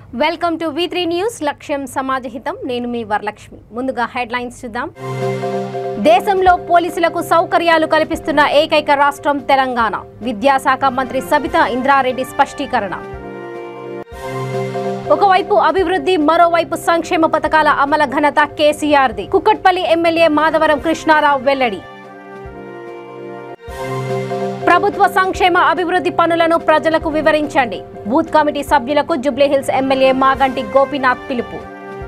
Welcome to V three news లక్ష్యం సమాజహితం నేను మీ వరలక్ష్మి ముందుగా హెడ్లైన్స్ చూద్దాం దేశంలో పోలీసులకు సౌకర్యాలు కల్పిస్తున్న ఏకైక రాష్ట్రం తెలంగాణ విద్యాశాఖ మంత్రి సబితా ఇంద్రారెడ్డి స్పష్టీకరణ ఒకవైపు అభివృద్ధి మరోవైపు సంక్షేమ పథకాల అమల ఘనత కేసీఆర్ది కుక్కట్పల్లి ఎమ్మెల్యే మాధవరం కృష్ణారావు వెల్లడి ప్రభుత్వ సంక్షేమ అభివృద్ధి పనులను ప్రజలకు వివరించండి బూత్ కమిటీ సభ్యులకు జుబ్లీహిల్స్ ఎమ్మెల్యే మాగంటి గోపీనాథ్ పిలుపు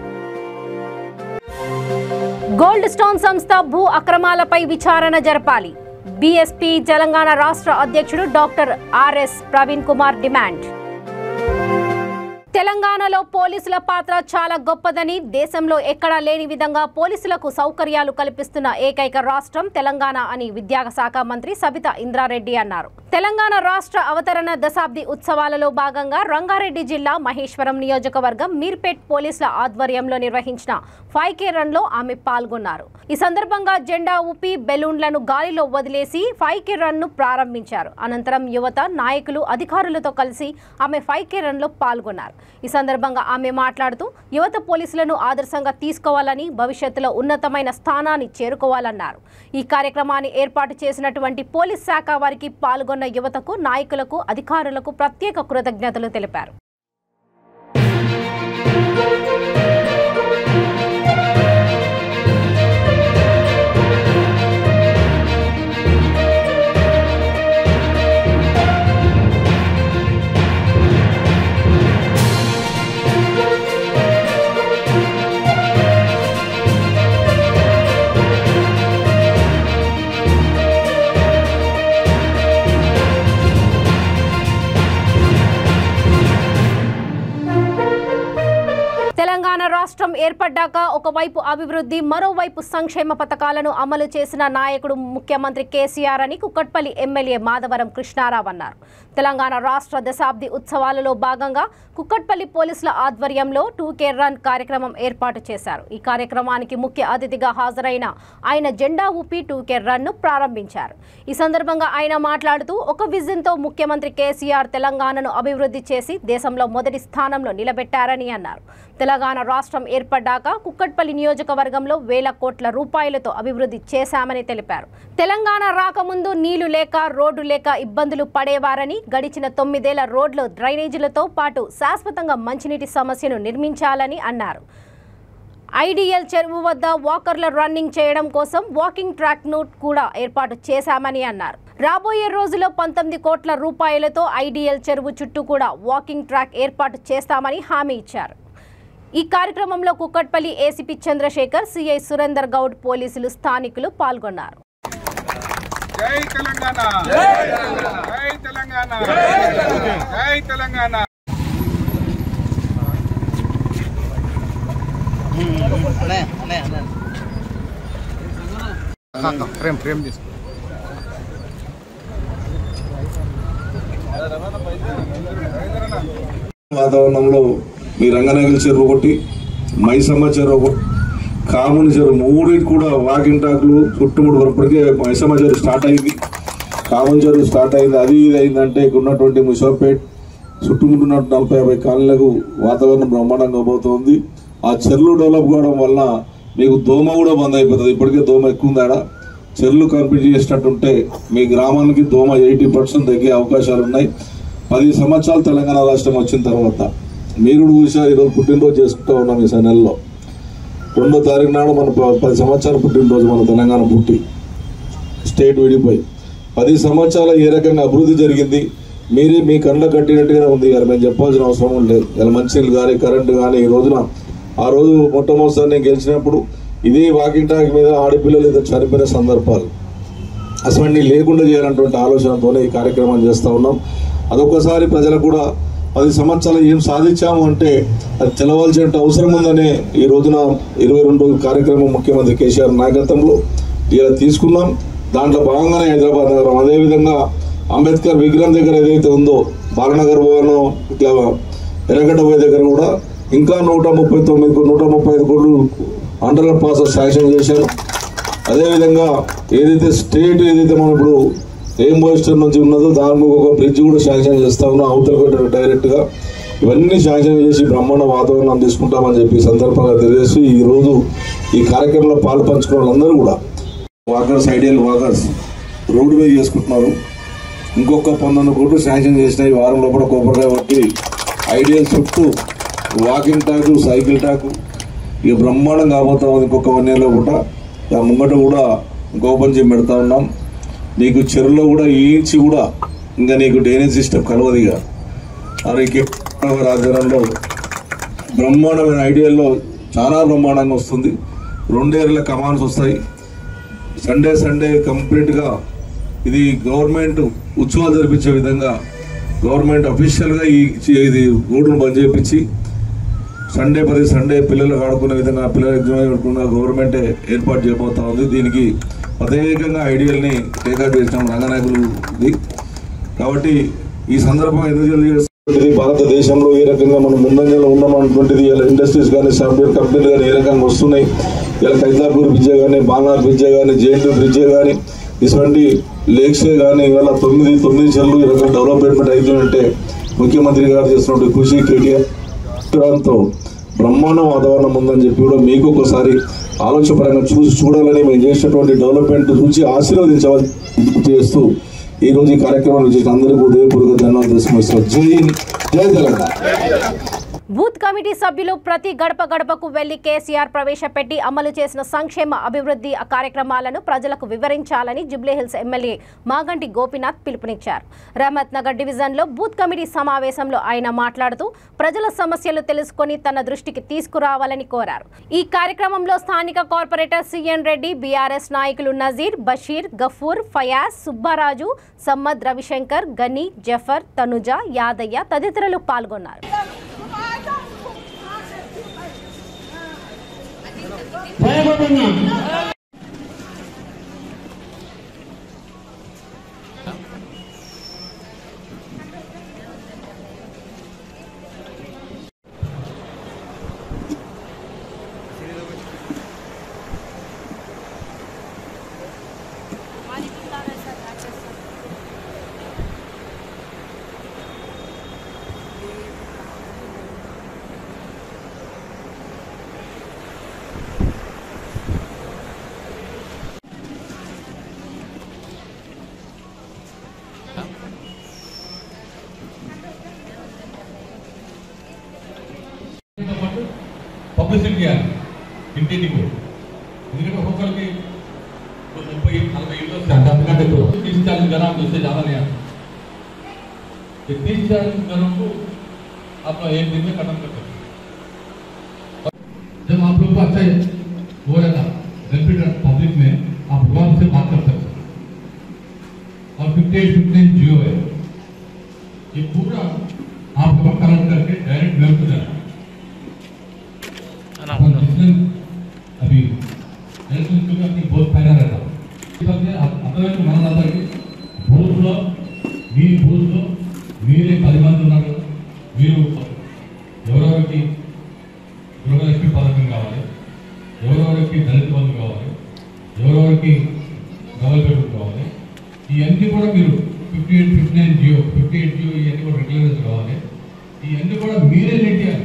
గోల్డ్ స్టోన్ సంస్థ భూ అక్రమాలపై విచారణ జరపాలి బీఎస్పీ తెలంగాణ రాష్ట్ర అధ్యక్షుడు doctor RS Praveen Kumar demand తెలంగాణలో పోలీసుల పాత్ర చాలా గొప్పదని దేశంలో ఎక్కడా లేని విధంగా పోలీసులకు సౌకర్యాలు కల్పిస్తున్న ఏకైక రాష్ట్రం తెలంగాణ అని విద్యాశాఖ మంత్రి సబితా ఇంద్రారెడ్డి అన్నారు తెలంగాణ రాష్ట్ర అవతరణ దశాబ్ది ఉత్సవాలలో భాగంగా రంగారెడ్డి జిల్లా మహేశ్వరం నియోజకవర్గం మీర్పేట్ పోలీసుల ఆధ్వర్యంలో నిర్వహించిన ఫైవ్ కే రన్ లో ఆమె పాల్గొన్నారు ఈ సందర్భంగా జెండా ఊపి బెలూన్లను గాలిలో వదిలేసి ఫైవ్ కే రన్ ను ప్రారంభించారు అనంతరం యువత నాయకులు అధికారులతో కలిసి ఆమె ఫైవ్ కే రన్ లో పాల్గొన్నారు ఈ సందర్భంగా ఆమె మాట్లాడుతూ యువత పోలీసులను ఆదర్శంగా తీసుకోవాలని భవిష్యత్తులో ఉన్నతమైన స్థానాన్ని చేరుకోవాలన్నారు ఈ కార్యక్రమాన్ని ఏర్పాటు చేసినటువంటి పోలీస్ శాఖ వారికి పాల్గొన్న యువతకు నాయకులకు అధికారులకు ప్రత్యేక కృతజ్ఞతలు తెలిపారు తెలంగాణ రాష్ట్రం ఏర్పడ్డాక ఒకవైపు అభివృద్ధి మరోవైపు సంక్షేమ పథకాలను అమలు చేసిన నాయకుడు ముఖ్యమంత్రి కేసీఆర్ అని కుక్కట్పల్లి ఎమ్మెల్యే మాధవరం కృష్ణారావు అన్నారు తెలంగాణ రాష్ట్ర దశాబ్ది ఉత్సవాలలో భాగంగా కుక్కట్పల్లి పోలీసుల ఆధ్వర్యంలో టూ కే రన్ కార్యక్రమం ఏర్పాటు చేశారు ఈ కార్యక్రమానికి ముఖ్య అతిథిగా హాజరైన ఆయన జెండా ఊపి టూ కే రన్ ను ప్రారంభించారు ఈ సందర్భంగా ఆయన మాట్లాడుతూ ఒక విజన్తో ముఖ్యమంత్రి కేసీఆర్ తెలంగాణను అభివృద్ధి చేసి దేశంలో మొదటి స్థానంలో నిలబెట్టారని అన్నారు తెలంగాణ రాష్ట్రం ఏర్పడ్డాక కుక్కట్పల్లి నియోజకవర్గంలో వేల కోట్ల రూపాయలతో అభివృద్ధి చేశామని తెలిపారు తెలంగాణ రాకముందు నీళ్లు లేక రోడ్డు లేక ఇబ్బందులు పడేవారని గడిచిన తొమ్మిదేళ్ల రోడ్లు డ్రైనేజీలతో పాటు శాశ్వతంగా మంచినీటి సమస్యను నిర్మించాలని అన్నారు ఐడిఎల్ చెరువు వద్ద వాకర్ల రన్నింగ్ చేయడం కోసం వాకింగ్ ట్రాక్ ను కూడా ఏర్పాటు చేశామని అన్నారు రాబోయే రోజుల్లో పంతొమ్మిది కోట్ల రూపాయలతో ఐడిఎల్ చెరువు చుట్టూ కూడా వాకింగ్ ట్రాక్ ఏర్పాటు చేస్తామని హామీ ఇచ్చారు ఈ కార్యక్రమంలో కుక్కట్పల్లి ఏసీపీ చంద్రశేఖర్ సిఐ సురేందర్ గౌడ్ పోలీసులు స్థానికులు పాల్గొన్నారు జై తెలంగాణ జై తెలంగాణ జై తెలంగాణ ప్రేమ్ ప్రేమ్ తీసుకో వాతావరణంలో మీ రంగనాయకుల చెరువు ఒకటి మైసమ్మ చెరువు ఒకటి కాముని చెరువు మూడింటి కూడా వాకింగ్ టాక్లు చుట్టుముడు వరపటికే మైసమ్మ చెరువు స్టార్ట్ అయింది కాముని చెరువు స్టార్ట్ అయింది అది ఇది అయిందంటే ఇక్కడ ఉన్నటువంటి ముషాపేట్ చుట్టుముట్టున్న నలభై యాభై కాలనీలకు వాతావరణం బ్రహ్మాండంగా పోతుంది ఆ చెర్లు డెవలప్ కావడం వల్ల మీకు దోమ కూడా బంద్ అయిపోతుంది ఇప్పటికే దోమ ఎక్కువ ఉందాడ చెర్లు కంప్లీట్ చేసినట్టుంటే మీ గ్రామానికి దోమ ఎయిటీ పర్సెంట్ తగ్గే అవకాశాలు ఉన్నాయి పది సంవత్సరాలు తెలంగాణ రాష్ట్రం వచ్చిన తర్వాత మీరు కూడా చూసారు ఈరోజు పుట్టినరోజు చేసుకుంటా ఉన్నాం ఈ నెలలో రెండో తారీఖు నాడు మన ప- పది సంవత్సరాల పుట్టినరోజు మన తెలంగాణ పుట్టి స్టేట్ విడిపోయి పది సంవత్సరాలు ఏ రకంగా అభివృద్ధి జరిగింది మీరే మీ కళ్ళ కట్టినట్టుగానే ఉంది కదా మేము చెప్పాల్సిన అవసరం లేదు ఇలా మంచినీళ్ళు కానీ కరెంటు కానీ ఈ రోజున ఆ రోజు మొట్టమొదటిసారి నేను గెలిచినప్పుడు ఇదే వాకింగ్ ట్రాక్ మీద ఆడపిల్లలు ఇద్దరు చనిపోయిన సందర్భాలు అసలు లేకుండా చేయాలన్నటువంటి ఆలోచనతోనే ఈ కార్యక్రమం చేస్తూ ఉన్నాం అదొకసారి ప్రజలకు కూడా పది సంవత్సరాలు ఏం సాధించాము అంటే అది తెలవాల్సిన అవసరం ఉందనే ఈ రోజున ఇరవై రెండు రోజుల కార్యక్రమం ముఖ్యమంత్రి కేసీఆర్ నాయకత్వంలో ఇలా తీసుకున్నాం దాంట్లో భాగంగానే హైదరాబాద్ నగరం అదేవిధంగా అంబేద్కర్ విగ్రహం దగ్గర ఏదైతే ఉందో బాలనగర్ భవనం ఇట్లా ఎర్రగడ్డ పోయే దగ్గర కూడా ఇంకా నూట ముప్పై తొమ్మిది నూట ముప్పై ఐదు కోట్లు అండర్ పాస్ శాంక్షన్ చేశారు అదేవిధంగా ఏదైతే స్టేట్ ఏదైతే మనం ఇప్పుడు ఏం పోయిస్టర్ నుంచి ఉన్నదో దానికి ఒక బ్రిడ్జ్ కూడా శాంక్షన్ చేస్తా ఉన్నాం అవతల డైరెక్ట్ గా ఇవన్నీ శాంక్షన్ చేసి బ్రహ్మాండ వాతావరణం తీసుకుంటామని చెప్పి ఈ సందర్భంగా తెలియజేస్తూ ఈ రోజు ఈ కార్యక్రమంలో పాలు పంచుకున్న వాళ్ళందరూ కూడా వాకర్స్ ఐడియల్ వాకర్స్ రోడ్డు మీద చేసుకుంటున్నారు ఇంకొక పంతొమ్మిది కోట్లు శాంక్షన్ చేసిన ఈ వారం లోపల కొబ్బరికాయ కొట్టి ఐడియల్ చుట్టూ వాకింగ్ ట్రాక్ సైకిల్ ట్రాక్ ఇక బ్రహ్మాండం కాబోతా ఉంది ఇంకొక వన్ ఇయర్లో కూడా ఆ ముంగట కూడా గోపన్ జిమ్ పెడతా ఉన్నాం నీకు చెరువులో కూడా ఈడ్చి కూడా ఇంకా నీకు డ్రైనేజ్ సిస్టమ్ కలవదిగా అది రాజధానంలో బ్రహ్మాండమైన ఐడియాల్లో చాలా బ్రహ్మాండంగా వస్తుంది రెండేళ్ళ కమాన్స్ వస్తాయి సండే సండే కంప్లీట్గా ఇది గవర్నమెంట్ ఉత్సవాలు జరిపించే విధంగా గవర్నమెంట్ అఫీషియల్గా ఈ ఇది రోడ్డును బంద్ చేయించి సండే ప్రతి సండే పిల్లలు ఆడుకునే విధంగా పిల్లలు ఎగ్జామ్ ఆడుకున్న గవర్నమెంటే ఏర్పాటు చేయబోతా ఉంది దీనికి ప్రత్యేకంగా ఐడియల్ని టేకప్ చేసినాం రంగనాయకులుది కాబట్టి ఈ సందర్భం ఎందుకు తెలియజేస్తుంది భారతదేశంలో ఏ రకంగా మనం ముందంజలో ఉన్నాం అన్నటువంటిది ఇలా ఇండస్ట్రీస్ కానీ సాఫ్ట్వేర్ కంపెనీలు కానీ ఏ రకంగా వస్తున్నాయి ఇలా కైతాపూర్ బ్రిడ్జే కానీ బాలనాథ్ బ్రిడ్జే కానీ జేఎన్టీ బ్రిడ్జే కానీ ఇటువంటి లేక్సే కానీ ఇవాళ తొమ్మిది తొమ్మిది చెల్లు ఈ రకంగా డెవలప్మెంట్ అవుతుందంటే ముఖ్యమంత్రి గారు చేస్తున్నటువంటి కృషి కేటీఆర్ దాంతో బ్రహ్మాండ వాతావరణం ఉందని చెప్పి కూడా మీకు ఒకసారి ఆలోచనపరంగా చూసి చూడాలని మేము చేసినటువంటి డెవలప్మెంట్ చూసి ఆశీర్వదించవలసి చేస్తూ ఈ రోజు ఈ కార్యక్రమాన్ని చేసిన అందరికీ ఉదయపూర్వక ధన్యవాదాలు సమస్య జై హింద్, జై తెలంగాణ బూత్ కమిటీ సభ్యులు ప్రతి గడప గడపకు వెళ్లి కేసీఆర్ ప్రవేశపెట్టి అమలు చేసిన సంక్షేమ అభివృద్ధి కార్యక్రమాలను ప్రజలకు వివరించాలని జుబ్లీహిల్స్ ఎమ్మెల్యే మాగంటి గోపీనాథ్ పిలుపునిచ్చారు రహమత్ నగర్ డివిజన్లో బూత్ కమిటీ సమావేశంలో ఆయన మాట్లాడుతూ ప్రజల సమస్యలు తెలుసుకొని తన దృష్టికి తీసుకురావాలని కోరారు ఈ కార్యక్రమంలో స్థానిక కార్పొరేటర్ సిఎన్ రెడ్డి బీఆర్ఎస్ నాయకులు నజీర్ బషీర్ గఫూర్ ఫయాజ్ సుబ్బారాజు సమ్మద్ రవిశంకర్ గని జఫర్ తనుజ యాదయ్య తదితరులు పాల్గొన్నారు దీంతో పాటు పబ్లిసిటీ చేయాలి ఇంటింటికి ఎందుకంటే ఒక్కొక్కరికి ఒక ముప్పై నలభై ఇళ్ళు వస్తాయి అంటే అంతకంటే ఎక్కువ तीस चालीस घर आप उससे ज़्यादा नहीं आते ये तीस चालीस घरों को आप लोग एक दिन में खत्म कर सकते हैं। जब आप लोग को अच्छा हो रहा था बेनिफिट पब्लिक में आप आराम से बात कर सकते हैं और फिफ्टी एट फिफ्टीन जियो है ये पूरा आपको कनेक्ट करके डायरेक्ट वेब पे जाना अपन जिसने अभी ఎలక్షన్ కి అప్పుడు బోత్ ఫైదా रहता ఇకపోతే అర్థమైతే మన అందరికి బూత్ లో మీ బూత్ లో మీరే పది మంది ఉన్నారు మీరు ఎవరెవరికి గృహలక్ష్మి పథకం కావాలి ఎవరెవరికి దళిత బంధు కావాలి ఎవరెవరికి డబల్ బెడ్రూమ్ కావాలి ఇవన్నీ కూడా మీరు fifty eight fifty nine Jio fifty eight Jio ఇవన్నీ కూడా రెగ్యులర్స్ కావాలి ఇవన్నీ కూడా మీరే లీడ్ చేయాలి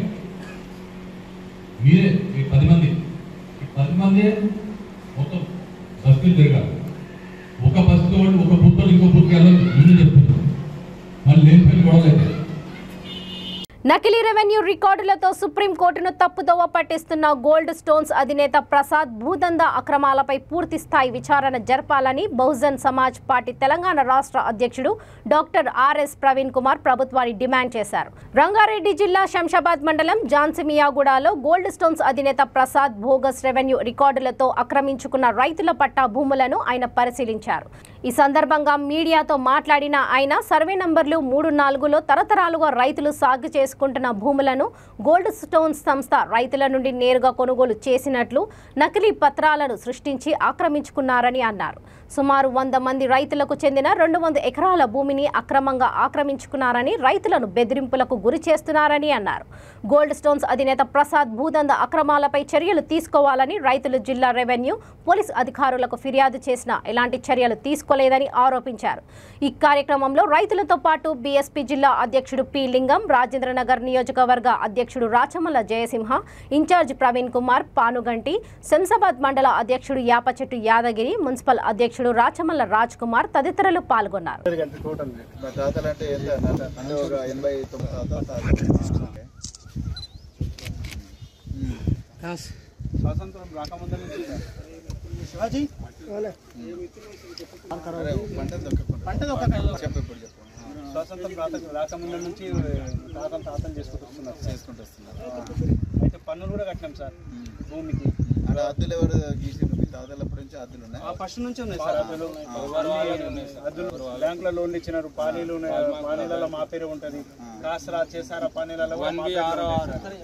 మీరే ఈ పది మంది ఈ పది మంది మొత్తం బస్సులు తిరగాలి ఒక బస్సుతో వాళ్ళు ఒక బుద్ధులు ఇంకో బుద్ధి వెళ్ళదు ముందు చెప్తున్నారు మళ్ళీ లేని గొడవలు అయితే నకిలీ రెవెన్యూ రికార్డులతో సుప్రీంకోర్టును తప్పుదోవ పట్టిస్తున్న గోల్డ్ స్టోన్స్ అధినేత ప్రసాద్ భూదందా అక్రమాలపై పూర్తి స్థాయి విచారణ జరపాలని బహుజన్ సమాజ్ పార్టీ తెలంగాణ రాష్ట్ర అధ్యక్షుడు డాక్టర్ ఆర్ఎస్ ప్రవీణ్ కుమార్ ప్రభుత్వాన్ని డిమాండ్ చేశారు రంగారెడ్డి జిల్లా శంషాబాద్ మండలం జాన్సిమియాగూడలో గోల్డ్ స్టోన్స్ అధినేత ప్రసాద్ బోగస్ రెవెన్యూ రికార్డులతో ఆక్రమించుకున్న రైతుల పట్టా భూములను ఆయన పరిశీలించారు ఈ సందర్భంగా మీడియాతో మాట్లాడిన ఆయన సర్వే నంబర్లు మూడు నాలుగులో తరతరాలుగా రైతులు సాగు చేసుకుంటున్న భూములను గోల్డ్ స్టోన్స్ సంస్థ రైతుల నుండి నేరుగా కొనుగోలు చేసినట్లు నకిలీ పత్రాలను సృష్టించి ఆక్రమించుకున్నారని అన్నారు సుమారు వంద మంది రైతులకు చెందిన రెండు వంద ఎకరాల భూమిని అక్రమంగా ఆక్రమించుకున్నారని రైతులను బెదిరింపులకు గురి చేస్తున్నారని అన్నారు గోల్డ్ స్టోన్స్ అధినేత ప్రసాద్ భూదంద అక్రమాలపై చర్యలు తీసుకోవాలని రైతులు జిల్లా రెవెన్యూ పోలీస్ అధికారులకు ఫిర్యాదు చేసినా ఎలాంటి చర్యలు తీసుకోలేదని ఆరోపించారు ఈ కార్యక్రమంలో రైతులతో పాటు బీఎస్పీ జిల్లా అధ్యక్షుడు పి లింగం రాజేంద్రనగర్ నియోజకవర్గ అధ్యక్షుడు రాచమల్ల జయసింహ ఇన్ఛార్జ్ ప్రవీణ్ కుమార్ పానుగంటి శంసాబాద్ మండల అధ్యక్షుడు యాపచెట్టు యాదగిరి మున్సిపల్ అధ్యక్షుడు రాచమల్ల రాజ్ కుమార్ తదితరులు పాల్గొన్నారు అంటే టోటల్ మా తాతలు అంటే ఎంత నాట- అంటే ఒక ఎనభై తొమ్మిది తాతలు తాతలు స్వాతంత్రం రాకముందు నుంచి అరే, పంట దొక్కకుండా పంట చెప్పు ఇప్పుడు చెప్పు స్వాతంత్రం రాక రాకముందు నుంచి తాతలు తాతలు చేసుకుంటూ వస్తున్నారు చేసుకుంటూ వస్తున్నారు అయితే పన్నులు కూడా కట్టినాం సార్ భూమికి అక్కడ అద్దులు ఎవరు గీసిండ్రు మీ తాతల అప్పటి నుంచి అద్దులు ఉన్నాయి ఫస్ట్ నుంచి ఉన్నాయి సార్ అద్దులు అద్దులు బ్యాంకులో లోన్లు ఇచ్చినారు పానీలు ఉన్నాయి పానీలలో మా పేరు ఉంటది కాసరా చేసారా పానీలలో కూడా మా పేరు ఉంటుంది సార్.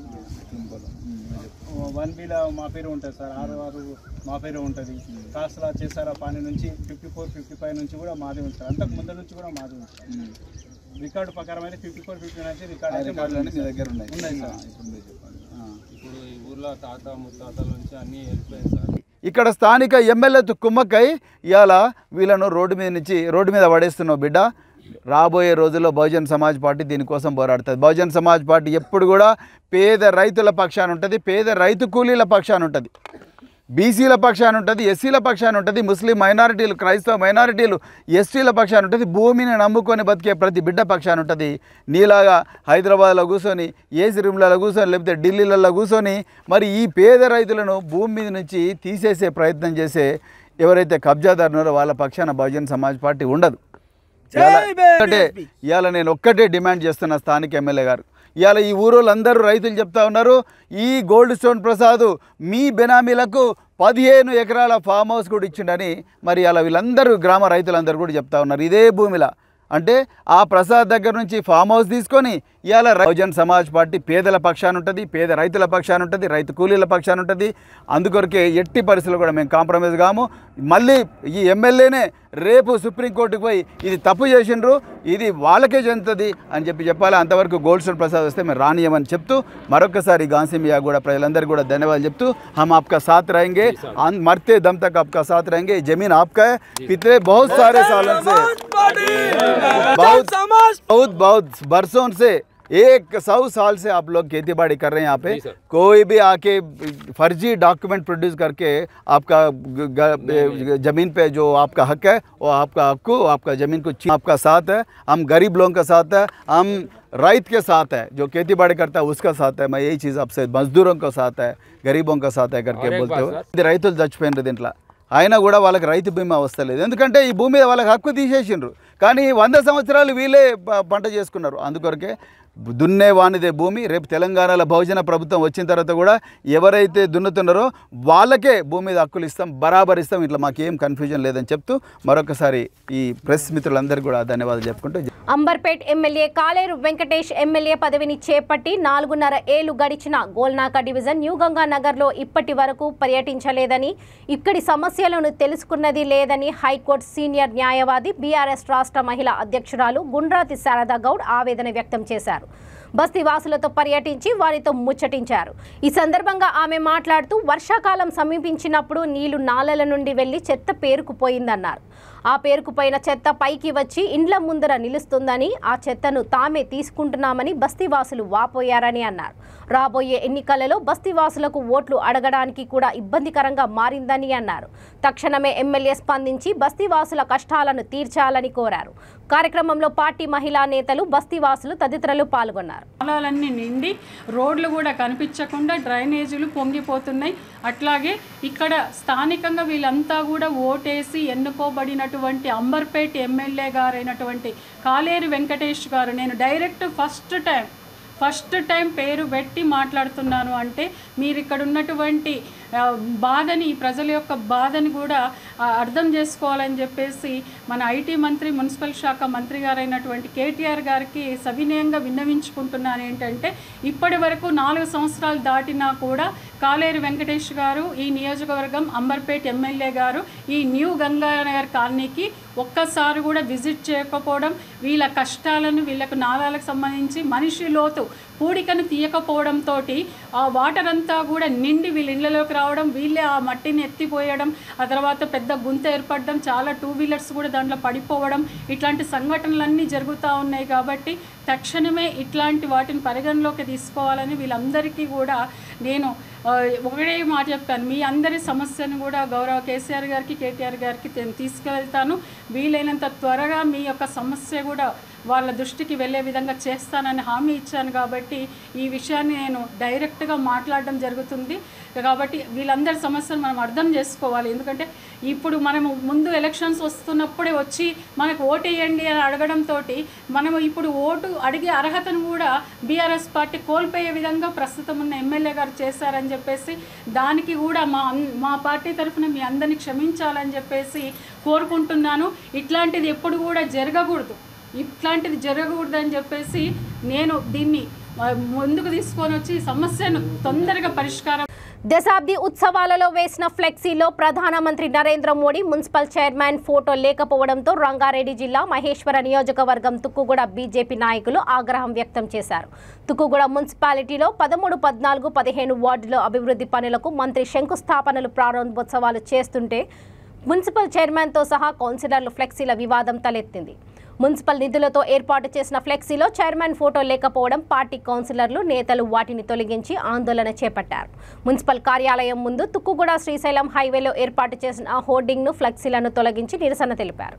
వన్ బిలో మా పేరు ఉంటుంది సార్ ఆరు ఆరు మా పేరు ఉంటుంది కాసరా చేసారా పానీ నుంచి ఫిఫ్టీ ఫోర్ ఫిఫ్టీ ఫైవ్ నుంచి కూడా మాది ఉంది సార్ అంతకు ముందు నుంచి కూడా మాది ఉంది సార్ రికార్డు ప్రకారం అయితే ఫిఫ్టీ ఫోర్ ఫిఫ్టీ నుంచి రికార్డ్ అయితే మాది రికార్డులన్నీ ఉంది మీ సార్. దగ్గర ఉన్నాయి ఉన్నాయి సార్. ఆ, ఇప్పుడు మీరు చెప్పండి ఆ. ఇప్పుడు ఈ ఊర్లో తాత ముత్తాతల నుంచి అన్నీ వెళ్ళిపోయింది సార్ ఇక్కడ స్థానిక ఎమ్మెల్యేతో కుమ్మక్కై ఇవాళ వీళ్ళను రోడ్డు మీద నుంచి రోడ్డు మీద పడేస్తున్నావు బిడ్డ రాబోయే రోజుల్లో బహుజన్ సమాజ్ పార్టీ దీనికోసం పోరాడుతుంది బహుజన్ సమాజ్ పార్టీ ఎప్పుడు కూడా పేద రైతుల పక్షాన ఉంటుంది పేద రైతు కూలీల పక్షాన ఉంటుంది బీసీల పక్షాన ఉంటుంది ఎస్సీల పక్షాన ఉంటుంది ముస్లిం మైనారిటీలు క్రైస్తవ మైనారిటీలు ఎస్టీల పక్షాన ఉంటుంది భూమిని నమ్ముకొని బతికే ప్రతి బిడ్డ పక్షాన ఉంటుంది నీలాగా హైదరాబాద్లో కూర్చొని ఏసీ రూమ్లలో కూర్చొని లేకపోతే ఢిల్లీలలో కూర్చొని మరి ఈ పేద రైతులను భూమి మీద నుంచి తీసేసే ప్రయత్నం చేసే ఎవరైతే కబ్జాదారున్నారో వాళ్ళ పక్షాన బహుజన్ సమాజ్ పార్టీ ఉండదు ఇవాళ ఒక్కటే ఇవాళ నేను ఒక్కటే డిమాండ్ చేస్తున్నా స్థానిక ఎమ్మెల్యే గారు ఇవాళ ఈ ఊరోళ్ళందరూ రైతులు చెప్తా ఉన్నారు ఈ గోల్డ్ స్టోన్ ప్రసాద్ మీ బెనామీలకు పదిహేను ఎకరాల ఫామ్ హౌస్ కూడా ఇచ్చిండని మరి అలా వీళ్ళందరూ గ్రామ రైతులందరూ కూడా చెప్తా ఉన్నారు ఇదే భూమిలో అంటే ఆ ప్రసాద్ దగ్గర నుంచి ఫామ్ హౌస్ తీసుకొని ఇవాళ బహుజన్ సమాజ్ పార్టీ పేదల పక్షాన ఉంటుంది పేద రైతుల పక్షాన ఉంటుంది రైతు కూలీల పక్షాన ఉంటుంది అందుకొరకే ఎట్టి పరిస్థితులు కూడా మేము కాంప్రమైజ్ కాము మళ్ళీ ఈ ఎమ్మెల్యేనే రేపు సుప్రీంకోర్టుకు పోయి ఇది తప్పు చేసిండ్రు ఇది వాళ్ళకే చెందుతుంది అని చెప్పి చెప్పాలి అంతవరకు గోల్డ్ స్టోన్ ప్రసాద్ వస్తే మేము రానియమని చెప్తూ మరొకసారి గాంసిమియా కూడా ప్రజలందరికీ కూడా ధన్యవాదాలు చెప్తూ హమ్ ఆప్కా సాత్ रहेंगे అన్- మర్తే దమ్ తక్ आपका साथ रहेंगे जमीन आपका है पिछले बहुत सारे सालों से बहुत बहुत बहुत बरसों से एक सौ साल से आप लोग खेती बाड़ी कर रहे हैं यहाँ पे कोई भी आके फर्जी डॉक्यूमेंट प्रोड्यूस करके आपका ग- ग- जमीन पे जो आपका हक है वो आपका हक को आपका जमीन को छीन- आपका साथ है हम गरीब लोगों का साथ है हम राइत के साथ है जो खेती बाड़ी करता है उसका साथ है मैं यही चीज़ आपसे मजदूरों का साथ है गरीबों का साथ है करके बोलते हो ఇది రైతులు చచ్చిపోయినారు దీంట్లో అయినా కూడా వాళ్ళకి రైతు బీమా వస్తలేదు ఎందుకంటే ఈ భూమి మీద వాళ్ళకి హక్కు తీసేసిండ్రు కానీ వంద సంవత్సరాలు వీళ్ళే ప- పంట చేసుకున్నారు అందుకొరకే దున్నే వానిదే భూమి రేపు తెలంగాణలో బహుజన ప్రభుత్వం వచ్చిన తర్వాత కూడా ఎవరైతే దున్నుతున్నారో వాళ్ళకే భూమి మీద హక్కులు ఇస్తాం బరాబర్ ఇస్తాం ఇట్లా మాకేం కన్ఫ్యూజన్ లేదని చెప్తూ మరొకసారి ఈ ప్రెస్ మిత్రులందరికీ కూడా ధన్యవాదాలు చెప్పుకుంటూ అంబర్పేట్ ఎమ్మెల్యే కాలేరు వెంకటేష్ ఎమ్మెల్యే పదవిని చేపట్టి నాలుగున్నర ఏళ్లు గడిచిన గోల్నాక డివిజన్ న్యూ గంగా నగర్లో ఇప్పటి వరకు పర్యటించలేదని ఇక్కడి సమస్యలను తెలుసుకున్నది లేదని హైకోర్టు సీనియర్ న్యాయవాది బీఆర్ఎస్ రాష్ట్ర మహిళా అధ్యక్షురాలు గుండ్రాతి శారదా గౌడ్ ఆవేదన వ్యక్తం చేశారు బస్తీ వాసులతో పర్యటించి వారితో ముచ్చటించారు ఈ సందర్భంగా ఆమె మాట్లాడుతూ వర్షాకాలం సమీపించినప్పుడు నీళ్లు నాలల నుండి వెళ్లి చెత్త పేరుకుపోయిందన్నారు ఆ పేరుకుపోయిన చెత్త పైకి వచ్చి ఇండ్ల ముందర నిలుస్తుందని ఆ చెత్తను తామే తీసుకుంటున్నామని బస్తీవాసులు వాపోయారని అన్నారు రాబోయే ఎన్నికలలో బస్తీవాసులకు ఓట్లు అడగడానికి కూడా ఇబ్బందికరంగా మారిందని అన్నారు తక్షణమే ఎమ్మెల్యే స్పందించి బస్తీవాసుల కష్టాలను తీర్చాలని కోరారు కార్యక్రమంలో పార్టీ మహిళా నేతలు బస్తీవాసులు తదితరులు పాల్గొన్నారు పొలాలన్నీ నిండి రోడ్లు కూడా కనిపించకుండా డ్రైనేజీలు పొంగిపోతున్నాయి అట్లాగే ఇక్కడ స్థానికంగా వీళ్ళంతా కూడా ఓటేసి ఎన్నుకోబడినటువంటి అంబర్పేట్ ఎమ్మెల్యే గారైనటువంటి కాలేరు వెంకటేష్ గారు నేను direct first time first time పేరు పెట్టి మాట్లాడుతున్నాను అంటే మీరు ఇక్కడ ఉన్నటువంటి ఆ, బాధని ఈ ప్రజల యొక్క బాధని కూడా ఆ, అర్థం చేసుకోవాలని చెప్పేసి మన ఐటీ మంత్రి మున్సిపల్ శాఖ మంత్రి గారైనటువంటి కేటీఆర్ గారికి సవినయంగా విన్నవించుకుంటున్నాను ఏంటంటే ఇప్పటి వరకు నాలుగు సంవత్సరాలు దాటినా కూడా కాలేరు వెంకటేష్ గారు ఈ నియోజకవర్గం అంబర్పేట్ ఎమ్మెల్యే గారు ఈ న్యూ గంగానగర్ కాలనీకి ఒక్కసారి కూడా విజిట్ చేయకపోవడం వీళ్ళ కష్టాలను వీళ్ళకు నాళాలకు సంబంధించి మనిషి లోతు పూడికను తీయకపోవడంతో ఆ వాటర్ అంతా కూడా నిండి వీళ్ళ ఇళ్ళలోకి రావడం వీళ్ళే ఆ మట్టిని ఎత్తిపోయడం ఆ తర్వాత పెద్ద గుంత ఏర్పడడం చాలా టూ వీలర్స్ కూడా దాంట్లో పడిపోవడం ఇట్లాంటి సంఘటనలన్నీ జరుగుతూ ఉన్నాయి కాబట్టి తక్షణమే ఇట్లాంటి వాటిని పరిగణలోకి తీసుకోవాలని వీళ్ళందరికీ కూడా నేను ఆ, ఒకటే మాట చెప్తాను మీ అందరి సమస్యను కూడా గౌరవ కేసీఆర్ గారికి కేటీఆర్ గారికి నేను తీసుకువెళ్తాను వీలైనంత త్వరగా మీ యొక్క సమస్య కూడా వాళ్ళ దృష్టికి వెళ్ళే విధంగా చేస్తానని హామీ ఇచ్చాను కాబట్టి ఈ విషయాన్ని నేను డైరెక్ట్గా మాట్లాడడం జరుగుతుంది కాబట్టి వీళ్ళందరి సమస్యను మనం అర్థం చేసుకోవాలి ఎందుకంటే ఇప్పుడు మనము ముందు ఎలక్షన్స్ వస్తున్నప్పుడే వచ్చి మనకు ఓటు వేయండి అని అడగడంతో మనము ఇప్పుడు ఓటు అడిగే అర్హతను కూడా బీఆర్ఎస్ పార్టీ కోల్పోయే విధంగా ప్రస్తుతం ఉన్న ఎమ్మెల్యే గారు చేశారని చెప్పేసి దానికి కూడా మా అన్- మా పార్టీ తరఫున మీ అందరినీ క్షమించాలని చెప్పేసి కోరుకుంటున్నాను ఇట్లాంటిది ఎప్పుడు కూడా జరగకూడదు ఇట్లాంటిది జరగకూడదని చెప్పేసి నేను దీన్ని ఆ, ముందుకు తీసుకొని వచ్చి ఈ సమస్యను తొందరగా పరిష్కారం దశాబ్ది ఉత్సవాలలో వేసిన ఫ్లెక్సీలో ప్రధానమంత్రి Narendra Modi municipal chairman photo లేకపోవడంతో రంగారెడ్డి జిల్లా మహేశ్వర నియోజకవర్గం తుక్కుగూడ బీజేపీ నాయకులు ఆగ్రహం వ్యక్తం చేశారు తుక్కుగూడ మున్సిపాలిటీలో పదమూడు పద్నాలుగు పదిహేను వార్డులో అభివృద్ధి పనులకు మంత్రి శంకుస్థాపనలు ప్రారంభోత్సవాలు చేస్తుంటే మున్సిపల్ చైర్మన్తో సహా కౌన్సిలర్లు ఫ్లెక్సీల వివాదం తలెత్తింది మున్సిపల్ నిధులతో ఏర్పాటు చేసిన ఫ్లెక్సీలో చైర్మన్ ఫోటో లేకపోవడం పార్టీ కౌన్సిలర్లు నేతలు వాటిని తొలగించి ఆందోళన చేపట్టారు మున్సిపల్ కార్యాలయం ముందు తుక్కుగూడ శ్రీశైలం హైవేలో ఏర్పాటు చేసిన హోర్డింగ్ను ఫ్లెక్సీలను తొలగించి నిరసన తెలిపారు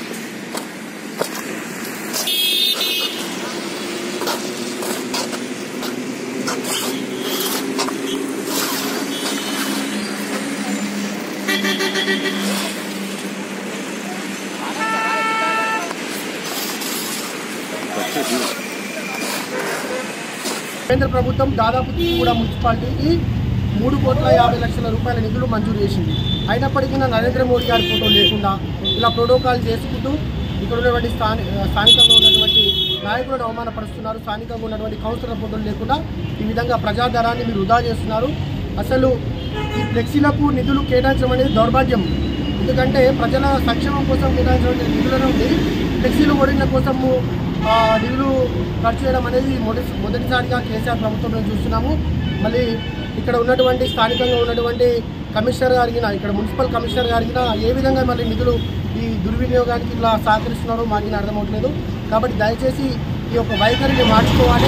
కేంద్ర ప్రభుత్వం దాదాపు కూడా మున్సిపాలిటీకి మూడు కోట్ల యాభై లక్షల రూపాయల నిధులు మంజూరు చేసింది అయినప్పటికీ నా నరేంద్ర మోడీ గారి ఫోటో లేకుండా ఇలా ప్రోటోకాల్ చేసుకుంటూ ఇక్కడ ఉన్నటువంటి స్థాని స్థానికంగా ఉన్నటువంటి నాయకులను అవమానపరుస్తున్నారు స్థానికంగా ఉన్నటువంటి కౌన్సిలర్ ఫోటోలు లేకుండా ఈ విధంగా ప్రజాధనాన్ని మీరు వృధా చేస్తున్నారు అసలు ఈ ఫ్లెక్సీలకు నిధులు కేటాయించడం అనేది దౌర్భాగ్యం ఎందుకంటే ప్రజల సంక్షేమం కోసం కేటాయించిన నిధుల నుండి ఫ్లెక్సీలు ఓడిన కోసము ఆ, నిధులు ఖర్చు చేయడం అనేది మొదటి మొదటిసారిగా కేసీఆర్ ప్రభుత్వంలో చూస్తున్నాము మళ్ళీ ఇక్కడ ఉన్నటువంటి స్థానికంగా ఉన్నటువంటి కమిషనర్ గారికి ఇక్కడ మున్సిపల్ కమిషనర్ గారికి ఏ విధంగా మళ్ళీ నిధులు ఈ దుర్వినియోగానికి ఇలా సహకరిస్తున్నారో మాకు అర్థమవుతలేదు కాబట్టి దయచేసి ఈ యొక్క వైఖరిని మార్చుకోవాలి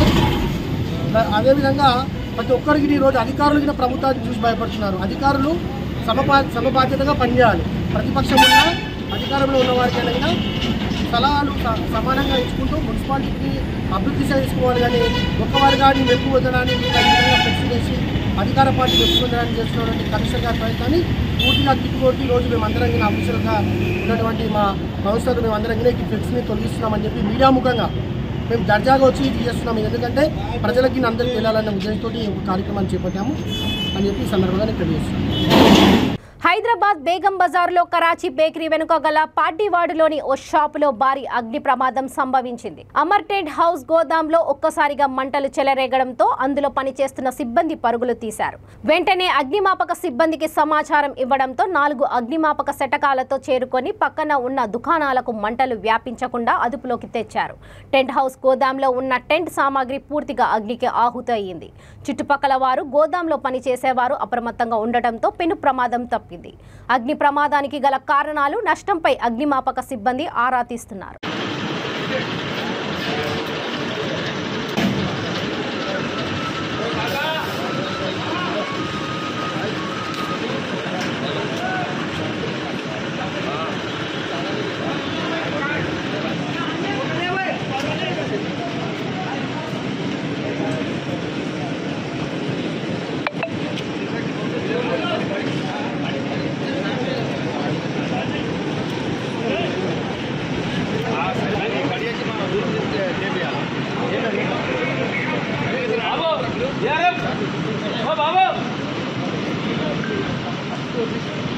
ద- అదేవిధంగా ప్రతి ఒక్కరికి ఈరోజు అధికారులు కూడా ప్రభుత్వాన్ని చూసి భయపడుతున్నారు అధికారులు సమపా సమబాధ్యతగా పనిచేయాలి ప్రతిపక్షం ఉన్న అధికారంలో ఉన్న వారికైనా సలహాలు స- సమానంగా ఇచ్చుకుంటూ మున్సిపాలిటీని అభివృద్ధి చేసుకోవాలి కానీ ఒక్కవారు కానీ మెప్పు వదలని ఫ్లెక్సీ చేసి అధికార పార్టీ మెప్పు పొందడానికి చేస్తున్నటువంటి కమిషనర్ గారి ప్రయత్నాన్ని పూర్తిగా తిప్పుకొట్టి ఈ రోజు మేమందరం కూడా అఫీషియల్గా ఉన్నటువంటి మా కౌన్సిలర్ మేమందరం కూడా ఈ ఫ్లెక్స్ని తొలగిస్తున్నామని చెప్పి మీడియా ముఖంగా మేము దర్జాగా వచ్చి ఇది చేస్తున్నాము ఎందుకంటే ప్రజలకి అందరికీ వెళ్ళాలన్న ఉద్దేశంతో ఈ యొక్క కార్యక్రమాన్ని చేపట్టాము అని చెప్పి ఈ సందర్భంగా నేను తెలియజేస్తున్నాను హైదరాబాద్ బేగం బజార్లో కరాచీ బేకరీ వెనుక గల పార్టీవాడులోని ఓ షాపులో భారీ అగ్ని ప్రమాదం సంభవించింది అమర్ టెంట్ హౌస్ గోదాంలో ఒక్కసారిగా మంటలు చెలరేగడంతో అందులో పనిచేస్తున్న సిబ్బంది పరుగులు తీశారు వెంటనే అగ్నిమాపక సిబ్బందికి సమాచారం ఇవ్వడంతో నాలుగు అగ్నిమాపక శటకాలతో చేరుకొని పక్కన ఉన్న దుకాణాలకు మంటలు వ్యాపించకుండా అదుపులోకి తెచ్చారు టెంట్ హౌస్ గోదాంలో ఉన్న టెంట్ సామాగ్రి పూర్తిగా అగ్నికి ఆహుతయ్యింది చుట్టుపక్కల వారు గోదాంలో పనిచేసేవారు అప్రమత్తంగా ఉండటంతో పెను ప్రమాదం తప్పింది అగ్ని ప్రమాదానికి గల కారణాలు నష్టంపై అగ్నిమాపక సిబ్బంది ఆరా తీస్తున్నారు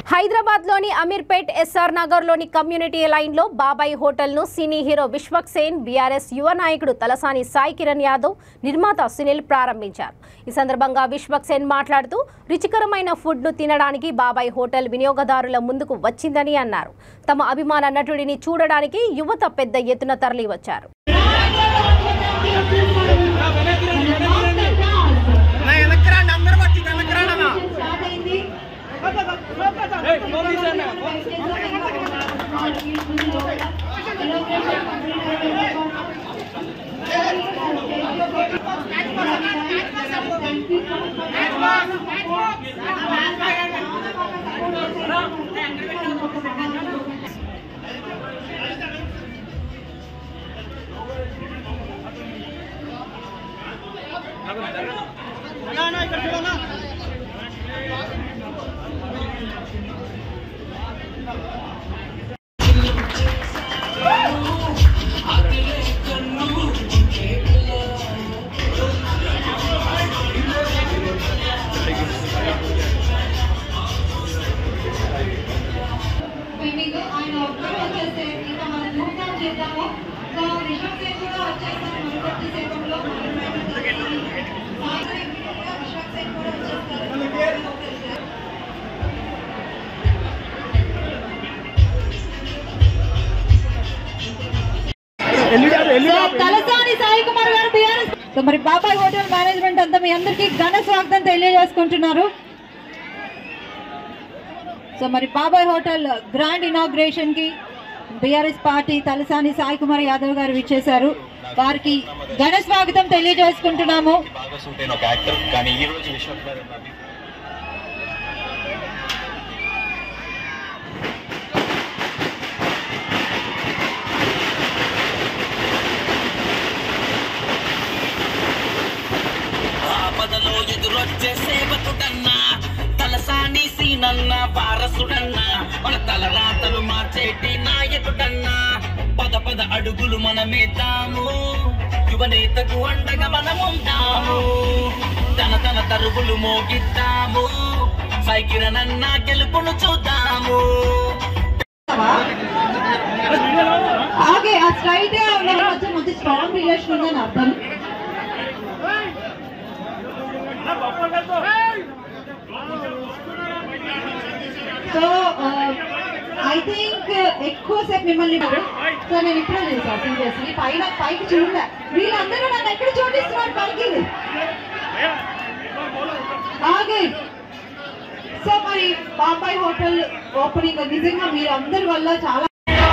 హైదరాబాద్లోని అమీర్పేట్ ఎస్ఆర్ నగర్లోని కమ్యూనిటీ లైన్లో బాబాయ్ హోటల్ను cine hero Vishwak Sen BRS యువ నాయకుడు తలసాని సాయి కిరణ్ యాదవ్ నిర్మాత సునీల్ ప్రారంభించారు ఈ సందర్భంగా విశ్వక్ సేన్ మాట్లాడుతూ రుచికరమైన ఫుడ్ను తినడానికి బాబాయ్ హోటల్ వినియోగదారుల ముందుకు వచ్చిందని అన్నారు తమ అభిమాన నటుడిని చూడడానికి యువత పెద్ద ఎత్తున తరలివచ్చారు మీకు ఆయన ఒక్కరు వచ్చేస్తే ఇంకా మనం మూవ్ డౌన్ చేద్దాము సో విశ్వం సేన్ కూడా వచ్చేస్తారు మన కొద్ది సేపట్లో విశ్వం సేన్ కూడా వచ్చేస్తారు సో తలసాని సాయి కుమార్ గారు బీఆర్ఎస్ సో మరి బాబాయ్ హోటల్ మేనేజ్మెంట్ అంతా మీ అందరికీ ఘన స్వాగతం తెలియజేసుకుంటున్నారు సో మరి బాబాయ్ హోటల్ గ్రాండ్ ఇనాగ్రేషన్ కి బీఆర్ఎస్ పార్టీ తలసాని సాయి కుమార్ యాదవ్ గారు విచ్చేశారు వారికి ఘన స్వాగతం తెలియజేసుకుంటున్నాము భాగస్వామి ఒక యాక్టర్ కానీ ఈ రోజు విశ్వక్ గారు ఉన్న అభి- ఆపదలో ఎదురొచ్చే సేవకుడన్నా తలసాని సీనన్న వారసుడన్నా మన తలరాతలు మార్చేటి నాయకుడన్నా పద పద అడుగులు మనమేద్దాము యువనేతకు అండగా మనముందాము తన తన తరుగులు మోగిద్దాము సైకిరనన్న గెలుపును చూద్దాము ఆగే ఆ స్ట్రైట్ గా ఉన్న మధ్య మంచి స్ట్రాంగ్ రిలేషన్ ఉందని అర్థం సో ఐ థింక్ ఎక్కువసేపు మిమ్మల్ని సో నేను ఇప్పుడే చేశాను సీరియస్లీ పైన పైకి చూడలే వీళ్ళందరూ నన్ను ఎక్కడ చూపిస్తున్నారు పైకి ఆగే సో మరి బాబాయ్ హోటల్ ఓపెనింగ్ నిజంగా మీరు అందరి వల్ల చాలా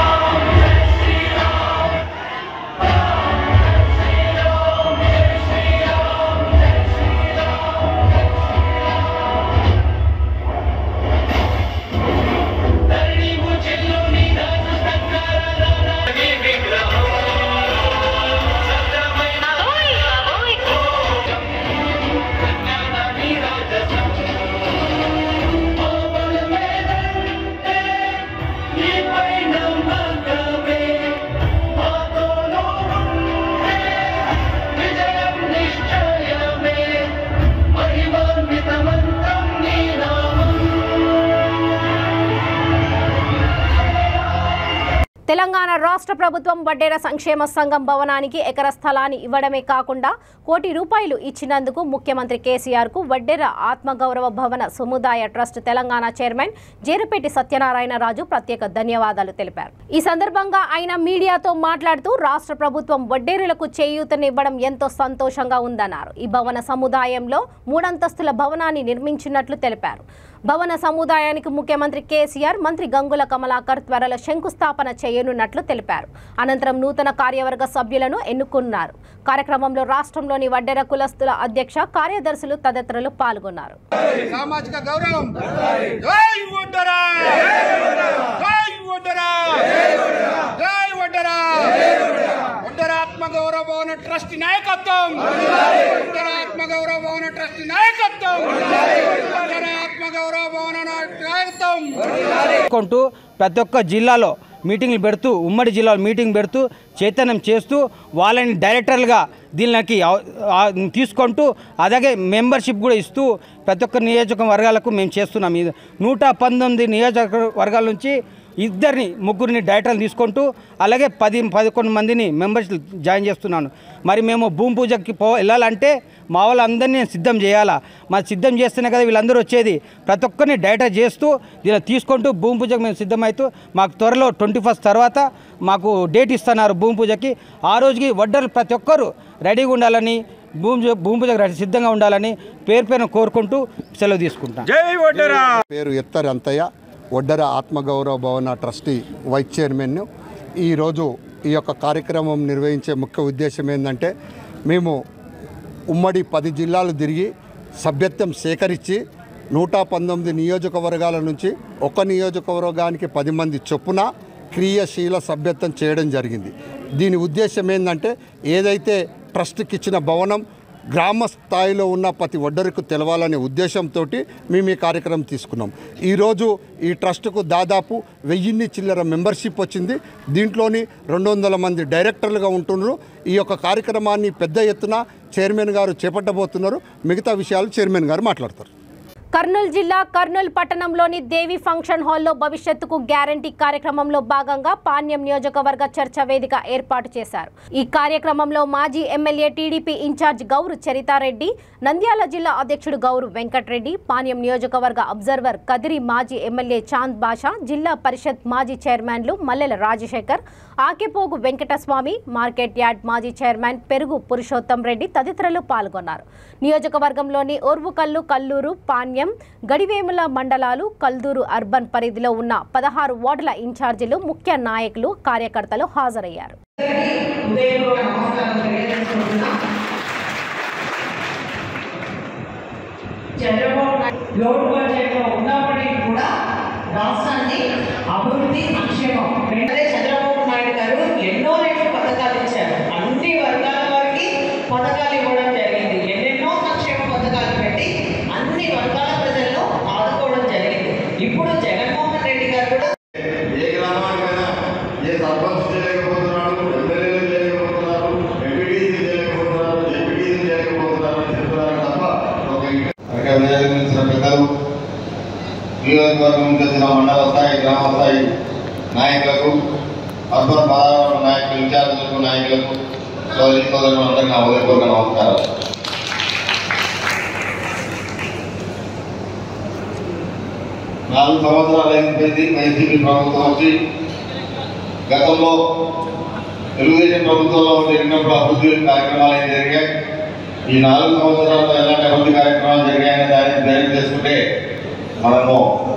తెలంగాణ రాష్ట్ర ప్రభుత్వం వడ్డేర సంక్షేమ సంఘం భవనానికి ఎకర స్థలాన్ని ఇవ్వడమే కాకుండా కోటి రూపాయలు ఇచ్చినందుకు ముఖ్యమంత్రి కేసీఆర్ కు వడ్డేర ఆత్మగౌరవ భవన సముదాయ ట్రస్ట్ తెలంగాణ చైర్మన్ జేరుపేటి సత్యనారాయణరాజు ప్రత్యేక ధన్యవాదాలు తెలిపారు ఈ సందర్భంగా ఆయన మీడియాతో మాట్లాడుతూ రాష్ట్ర ప్రభుత్వం వడ్డేరులకు చేయూతనివ్వడం ఎంతో సంతోషంగా ఉందన్నారు ఈ భవన సముదాయంలో మూడంతస్తుల భవనాన్ని నిర్మించినట్లు తెలిపారు భవన సముదాయానికి ముఖ్యమంత్రి కేసీఆర్ మంత్రి గంగుల కమలాకర్ త్వరలో శంకుస్థాపన చేయనున్నట్లు తెలిపారు అనంతరం నూతన కార్యవర్గ సభ్యులను ఎన్నుకున్నారు కార్యక్రమంలో రాష్ట్రంలోని వడ్డెర కులస్తుల అధ్యక్ష కార్యదర్శులు తదితరులు పాల్గొన్నారు సామాజిక గౌరవం జై వడ్డరా జై వడ్డరా జై వడ్డరా వడ్డర ఆత్మ గౌరవ భవన ట్రస్ట్ నాయకత్వం వడ్డర ఆత్మ గౌరవ భవన ట్రస్ట్ నాయకత్వం వడ్డర ఆత్మ గౌరవ భవన నాయకత్వం కొంటూ ప్రతి ఒక్క జిల్లాలో మీటింగ్లు పెడుతూ ఉమ్మడి జిల్లాలో మీటింగ్ పెడుతూ చైతన్యం చేస్తూ వాళ్ళని డైరెక్టర్లుగా దీనికి అవ- ఆ తీసుకుంటూ అలాగే మెంబర్షిప్ కూడా ఇస్తూ ప్రతి ఒక్క నియోజకవర్గాలకు మేము చేస్తున్నాం ఇది నూట పంతొమ్మిది నియోజకవర్గాల నుంచి ఇద్దరిని ముగ్గురిని డైరెక్టర్లు తీసుకుంటూ అలాగే పది పదకొండు మందిని మెంబర్షిప్ జాయిన్ చేస్తున్నాను మరి మేము భూమి పూజకి పో వెళ్ళాలంటే మా వాళ్ళందరినీ సిద్ధం చేయాలా మరి సిద్ధం చేస్తేనే కదా వీళ్ళందరూ వచ్చేది ప్రతి ఒక్కరిని డేటా చేస్తూ దీన్ని తీసుకుంటూ భూమి పూజకు మేము సిద్ధమవుతూ మాకు త్వరలో ట్వంటీ ఫస్ట్ తర్వాత మాకు డేట్ ఇస్తున్నారు భూమి పూజకి ఆ రోజుకి వడ్డర్లు ప్రతి ఒక్కరు రెడీగా ఉండాలని భూమి పూజ- భూమి పూజకు రెడీ- సిద్ధంగా ఉండాలని పేరు పేరున కోరుకుంటూ సెలవు తీసుకుంటాం పేరు ఎత్తరి అంతయ్య ఒడ్డర ఆత్మగౌరవ భవన ట్రస్టీ వైస్ చైర్మన్ ఈరోజు ఈ యొక్క కార్యక్రమం నిర్వహించే ముఖ్య ఉద్దేశం ఏంటంటే మేము ఉమ్మడి పది జిల్లాలు తిరిగి సభ్యత్వం సేకరించి నూట పంతొమ్మిది నియోజకవర్గాల నుంచి ఒక నియోజకవర్గానికి పది మంది చొప్పున క్రియాశీల సభ్యత్వం చేయడం జరిగింది దీని ఉద్దేశం ఏంటంటే ఏదైతే ట్రస్ట్కి ఇచ్చిన భవనం గ్రామ స్థాయిలో ఉన్న ప్రతి ఒడ్డరికి తెలవాలనే ఉద్దేశంతో మేము ఈ కార్యక్రమం తీసుకున్నాం ఈరోజు ఈ ట్రస్ట్కు దాదాపు వెయ్యిన్ని చిల్లర మెంబర్షిప్ వచ్చింది దీంట్లోని రెండు వందల మంది డైరెక్టర్లుగా ఉంటున్నారు ఈ యొక్క కార్యక్రమాన్ని పెద్ద ఎత్తున చైర్మన్ గారు చేపట్టబోతున్నారు మిగతా విషయాలు చైర్మన్ గారు మాట్లాడతారు కర్నూలు జిల్లా కర్నూలు పట్టణంలోని దేవి ఫంక్షన్ హాల్లో భవిష్యత్తుకు గ్యారంటీ కార్యక్రమంలో భాగంగా పాణ్యం నియోజకవర్గ చర్చ వేదిక ఏర్పాటు చేశారు ఈ కార్యక్రమంలో మాజీ MLA TDP in-charge Gouru Charitha Reddy Nandyal జిల్లా అధ్యక్షుడు గౌరు వెంకటరెడ్డి పాణ్యం నియోజకవర్గ అబ్జర్వర్ కదిరి మాజీ ఎమ్మెల్యే చాంద్ బాషా జిల్లా పరిషత్ మాజీ చైర్మన్లు మల్లెల రాజశేఖర్ ఆకెపోగు వెంకటస్వామి మార్కెట్ యార్డ్ మాజీ చైర్మన్ పెరుగు పురుషోత్తం రెడ్డి తదితరులు పాల్గొన్నారు నియోజకవర్గంలోని ఓర్వుకల్లు కల్లూరు పాణ్యం గడివేముల మండలాలు కల్దూరు అర్బన్ పరిధిలో ఉన్న పదహారు వార్డుల ఇన్ఛార్జీలు ముఖ్య నాయకులు కార్యకర్తలు హాజరయ్యారు చంద్రబాబు నాయుడు లోటు బడ్జెట్లో ఉన్నప్పటికీ కూడా రాష్ట్రాన్ని అభివృద్ధి సంక్షేమం వెంటనే చంద్రబాబు నాయుడు గారు ఎన్నో రెట్లు పథకాలు ఇచ్చారు అన్ని వర్గాల వారికి పథకాలు ఇవ్వడం జరిగింది ఎన్నెన్నో సంక్షేమ పథకాలు పెట్టి అన్ని వర్గాల ప్రజలను ఆదుకోవడం జరిగింది ఇప్పుడు జగన్మోహన్ రెడ్డి గారు కూడా ఏ గ్రామానికైనా ఏ సర్పంచ్ చేయలేకపోతున్నాడు ఎమ్మెల్యేలు చేయలేకపోతున్నారు ఎంపీటీసీ చేయలేకపోతున్నారు జెడ్పీటీసీ చేయలేకపోతున్నారు అని చెప్తున్నారు తప్ప ఒక అక్కడ నియోజకవర్గం పెద్దలు నియోజకవర్గం నుంచి వచ్చిన మండల స్థాయి గ్రామ స్థాయి నాయకులకు అర్బన్ పదహారు నాయకులు ఇన్ఛార్జీలకు నాయకులకు సోదరి సోదరులు అందరికీ నా ఉదయపూర్వక నమస్కారాలు నాలుగు సంవత్సరాలు అయిపోయింది వైసీపీ ప్రభుత్వం వచ్చి గతంలో తెలుగుదేశం ప్రభుత్వంలో జరిగినప్పుడు అభివృద్ధి కార్యక్రమాలు ఏం జరిగాయి ఈ నాలుగు సంవత్సరాల్లో ఎలాంటి అభివృద్ధి కార్యక్రమాలు జరిగాయనే దాన్ని ధైర్యం చేసుకుంటే మనము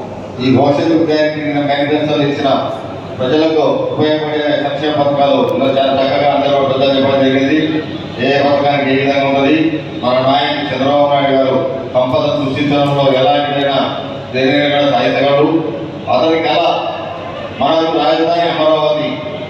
ఈ భవిష్యత్తు గ్యారెంటీ మేనిఫెస్టోలు ఇచ్చిన ప్రజలకు ఉపయోగపడే సంక్షేమ పథకాలు ఇందులో చాలా చక్కగా అందరూ పెద్ద చెప్పడం జరిగింది ఏ పథకానికి ఏ విధంగా ఉన్నది మన నాయకుడు చంద్రబాబు నాయుడు గారు సంపద సృష్టించడంలో ఎలాంటిదైనా దేనికైనా సాధించగలడు అతని కళ మనకు రాజధాని అమరావతి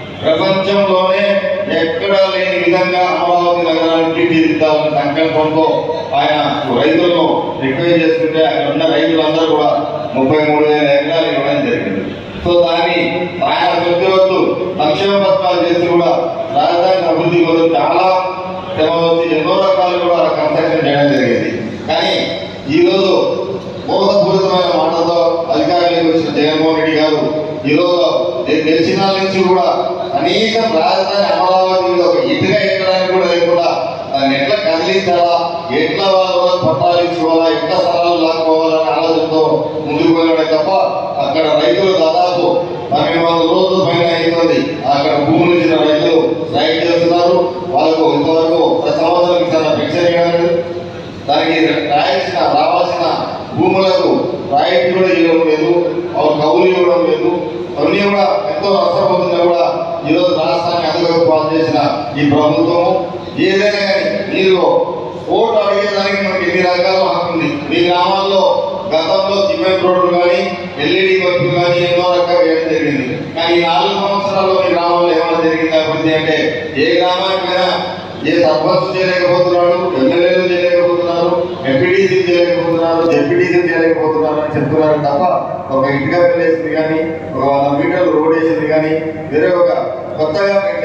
ప్రపంచంలోనే ఎక్కడా లేని విధంగా అమరావతి నగరాన్ని తీర్చిదిద్దాలనే సంకల్పంతో ఆయన రైతులను రిక్వెస్ట్ చేసుకుంటే అక్కడ ఉన్న రైతులందరూ కూడా ముప్పై మూడు వేల ఎకరాలు ఇవ్వడం జరిగింది సో దాన్ని ఆయన ప్రతిరోజు సంక్షేమ పథకాలు చేసి కూడా రాజధాని అభివృద్ధి కోసం చాలా శ్రమ వచ్చి ఎన్నో రకాలు కూడా కన్స్ట్రక్షన్ చేయడం జరిగింది కానీ ఈ రోజు మోసపూరితమైన మాటలతో అధికారంలోకి వచ్చిన జగన్మోహన్ రెడ్డి గారు ఈ రోజు నేను గెలిచిన నాళ్ళ నుంచి కూడా కనీసం రాజధాని అమరావతి మీద ఒక ఇటుగా ఎక్కడానికి కూడా లేకుండా దాన్ని ఎట్లా కదిలించాలా ఎట్లా వాళ్ళ పట్టాలు ఇచ్చుకోవాలా ఎట్లా స్థలాలు లాక్కోవాలనే ఆలోచనతో ముందుకు వెళ్ళడే తప్ప అక్కడ రైతులు దాదాపు పన్నెండు వందల రోజుల పైన అవుతుంది అక్కడ భూములు ఇచ్చిన రైతులు రైట్ చేస్తున్నారు వాళ్ళకు ఇంతవరకు ప్రతి సంవత్సరం ఇచ్చిన పెన్షన్ ఇవ్వడం లేదు దానికి రాయాల్సిన రావాల్సిన భూములకు రాయితీ కూడా ఇవ్వడం లేదు వాళ్ళు కవులు ఇవ్వడం లేదు అవన్నీ కూడా ఎంతో నష్టపోతున్నా కూడా ఈరోజు రాష్ట్రాన్ని అదుపులోకి పాలు చేసిన ఈ ప్రభుత్వము ఏదైనా కానీ మీరు ఓటు అడిగేదానికి మనకి ఎన్ని రకాల హక్కు ఉంది మీ గ్రామాల్లో గతంలో సిమెంట్ రోడ్లు కానీ ఎల్ఈడి బల్బులు కానీ ఎన్నో రకాలు వేయడం జరిగింది కానీ ఈ నాలుగు సంవత్సరాల్లో మీ గ్రామంలో ఏమైనా జరిగింది అభివృద్ధి అంటే ఏ గ్రామానికైనా ఏ సర్పంచ్ చేయలేకపోతున్నాడు ఎమ్మెల్యేలు చేయలేకపోతున్నారు ఎంపీటీసీ చేయలేకపోతున్నారు జెడ్పీటీసీ చేయలేకపోతున్నారు అని చెప్తున్నారు తప్ప ఒక ఇటుక వేసింది కానీ ఒక వంద మీటర్లు రోడ్ వేసింది కానీ వేరే ఒక కొత్తగా పెట్టారు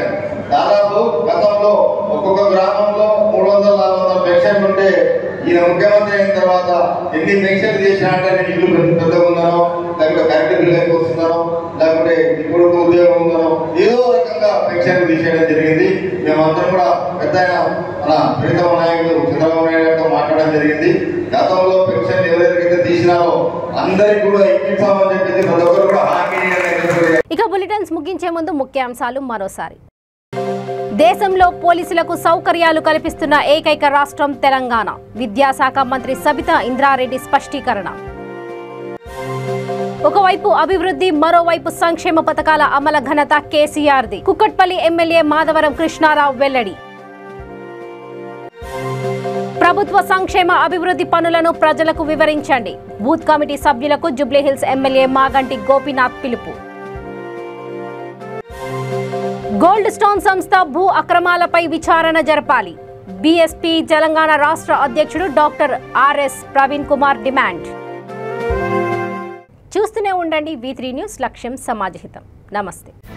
దాదాపు గతంలో ఒక్కొక్క గ్రామంలో మూడు వందల నాలుగు వందల పెన్షన్లు ఉంటే ఈయన ముఖ్యమంత్రి అయిన తర్వాత ఎన్ని పెన్షన్లు చేసినా అంటే నేను ఇల్లు పెద్ద- పెద్దగా ఉన్నాను లేకపోతే కరెంటు బిల్లు ఎక్కువ వస్తున్నాను లేకపోతే ఇప్పుడు ఉద్యోగం ఉందనో ఏదో రకంగా పెన్షన్లు తీసేయడం జరిగింది మేమందరం కూడా పెద్ద ఆయన మన ప్రీతమ నాయకుడు చంద్రబాబు నాయుడు గారితో మాట్లాడడం జరిగింది గతంలో పెన్షన్ ఎవరెవరికైతే తీసినారో అందరికీ కూడా ఇప్పించామని చెప్పేసి ప్రతి ఒక్కరు కూడా హామీ ఇవ్వడం ఇక బులెటిన్స్ ముగించే ముందు ముఖ్యాంశాలు మరోసారి దేశంలో పోలీసులకు సౌకర్యాలు కల్పిస్తున్న ఏకైక రాష్ట్రం తెలంగాణ విద్యాశాఖ మంత్రి సబితా ఇంద్రారెడ్డి స్పష్టీకరణ ఒకవైపు అభివృద్ధి మరోవైపు సంక్షేమ పథకాల అమల ఘనత కేసీఆర్ది కుక్కట్పల్లి ఎమ్మెల్యే మాధవరం కృష్ణారావు వెల్లడి ప్రభుత్వ సంక్షేమ అభివృద్ధి పనులను ప్రజలకు వివరించండి బూత్ కమిటీ సభ్యులకు జుబ్లీహిల్స్ ఎమ్మెల్యే మాగంటి గోపీనాథ్ పిలుపు గోల్డ్ స్టోన్ సంస్థ భూ అక్రమాలపై విచారణ జరపాలి బీఎస్పీ తెలంగాణ రాష్ట్ర అధ్యక్షుడు doctor RS Praveen Kumar demand చూస్తూనే ఉండండి వి త్రీ న్యూస్ లక్ష్యం సమాజహితం నమస్తే